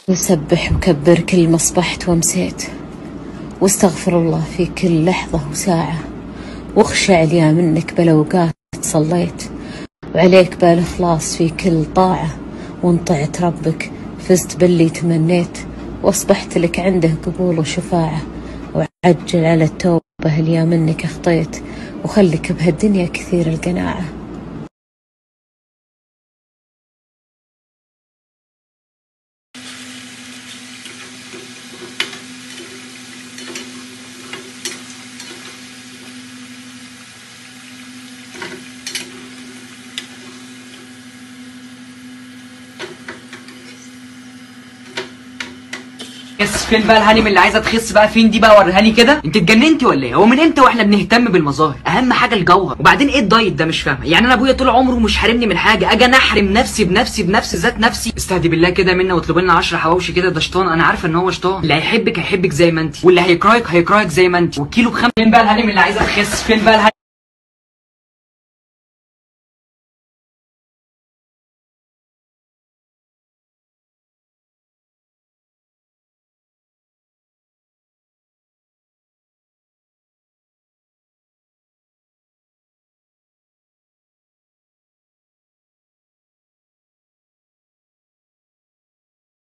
وسبح وكبر كل ما أصبحت وأمسيت واستغفر الله في كل لحظة وساعة واخشع لي منك بالأوقات صليت وعليك بالإخلاص في كل طاعة وان طعت ربك فزت باللي تمنيت واصبحت لك عنده قبول وشفاعة وعجل على التوبة اللي منك اخطيت وخلك بهالدنيا كثير القناعة بس فين بقى الهانم اللي عايزه تخس بقى فين دي بقى وريهاني كده انت اتجننتي ولا ايه هو من امتى واحنا بنهتم بالمظاهر اهم حاجه الجوهر وبعدين ايه الدايت ده مش فاهمه يعني انا ابويا طول عمره مش حارمني من حاجه اجي انا احرم نفسي بنفسي بنفسي ذات نفسي استهدي بالله كده منا واطلب لنا 10 حواوشي كده ده شيطان انا عارفه ان هو شيطان اللي هيحبك هيحبك زي ما انت واللي هيكرهك هيكرهك زي ما انت والكيلو بخمسة فين بقى الهانم اللي عايزه تخس فين بقى الهانم